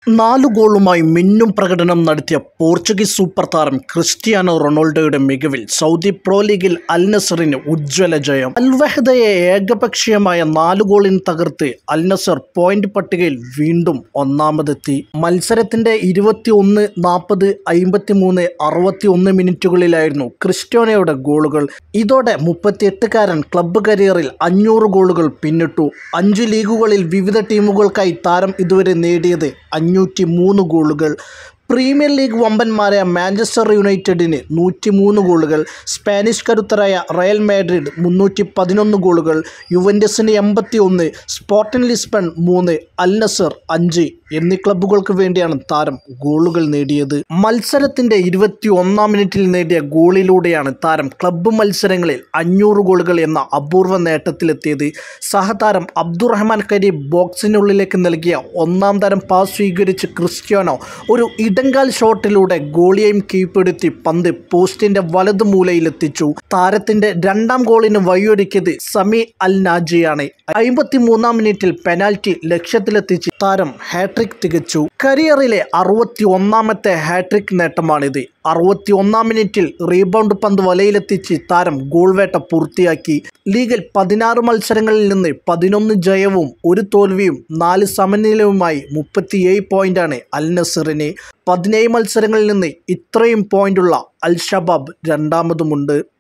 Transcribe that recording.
നാലു ഗോളുമായി മിന്നും പ്രകടനം നടത്തിയ പോർച്ചുഗീസ് സൂപ്പർ താരം ക്രിസ്ത്യാനോ റൊണാൾഡോയുടെ മികവിൽ സൗദി പ്രോ ലീഗിൽ അൽ നസറിന് ഉജ്ജ്വല ജയം അൽ വഹദയെ ഏകപക്ഷീയമായ നാലു ഗോളിന് തകർത്ത് അൽ നസർ പോയിന്റ് പട്ടികയിൽ വീണ്ടും ഒന്നാമതെത്തി മത്സരത്തിന്റെ ഇരുപത്തി ഒന്ന് നാൽപ്പത് അമ്പത്തി മൂന്ന് അറുപത്തി ഒന്ന് മിനിറ്റുകളിലായിരുന്നു ക്രിസ്ത്യാനോയുടെ ഗോളുകൾ ഇതോടെ മുപ്പത്തിയെട്ടുകാരൻ ക്ലബ്ബ് കരിയറിൽ അഞ്ഞൂറ് ഗോളുകൾ പിന്നിട്ടു അഞ്ച് ലീഗുകളിൽ വിവിധ ടീമുകൾക്കായി താരം ഇതുവരെ നേടിയത് അഞ്ഞൂറ്റി മൂന്ന് ഗോളുകൾ പ്രീമിയർ ലീഗ് വമ്പന്മാരായ മാഞ്ചസ്റ്റർ യുണൈറ്റഡിന് നൂറ്റി മൂന്ന് ഗോളുകൾ സ്പാനിഷ് കരുത്തരായ റയൽ മാഡ്രിഡ് മുന്നൂറ്റി പതിനൊന്ന് ഗോളുകൾ യുവൻറ്റസിന് എൺപത്തി ഒന്ന് സ്പോർട്ടിംഗ് ലിസ്ബൺ മൂന്ന് അൽ നസർ അഞ്ച് എന്നീ ക്ലബ്ബുകൾക്ക് വേണ്ടിയാണ് താരം ഗോളുകൾ നേടിയത് മത്സരത്തിൻ്റെ ഇരുപത്തി ഒന്നാം മിനിറ്റിൽ നേടിയ ഗോളിലൂടെയാണ് താരം ക്ലബ്ബ് മത്സരങ്ങളിൽ അഞ്ഞൂറ് ഗോളുകൾ എന്ന അപൂർവ നേട്ടത്തിലെത്തിയത് സഹതാരം അബ്ദുറഹ്മാൻ കരീം ബോക്സിനുള്ളിലേക്ക് നൽകിയ ഒന്നാം തരം പാസ് സ്വീകരിച്ച് ക്രിസ്ത്യാനോ ഒരു ഇടങ്കാൽ ഷോട്ടിലൂടെ ഗോളിയെയും കീഴ്പ്പെടുത്തി പന്ത് പോസ്റ്റിന്റെ വലതു മൂലയിലെത്തിച്ചു താരത്തിന്റെ രണ്ടാം ഗോളിന് വഴിയൊരുക്കിയത് സമി അൽ നാജിയാണ് അമ്പത്തി മൂന്നാം മിനിറ്റിൽ പെനാൽറ്റി ലക്ഷ്യത്തിലെത്തിച്ച് താരം ഹാട്രിക് തികച്ചു കരിയറിലെ അറുപത്തി ഒന്നാമത്തെ ഹാട്രിക് നേട്ടമാണിത് അറുപത്തി ഒന്നാം മിനിറ്റിൽ റീബൗണ്ട് പന്ത് വലയിലെത്തിച്ച് താരം ഗോൾ വേട്ട പൂർത്തിയാക്കി ലീഗിൽ പതിനാറ് മത്സരങ്ങളിൽ നിന്ന് പതിനൊന്ന് ജയവും ഒരു തോൽവിയും നാല് സമനിലയുമായി മുപ്പത്തിയേഴ് പോയിന്റാണ് അൽ നസറിന് പതിനേഴ് മത്സരങ്ങളിൽ നിന്ന് ഇത്രയും പോയിന്റുള്ള അൽ ഷബാബ് രണ്ടാമതുമുണ്ട്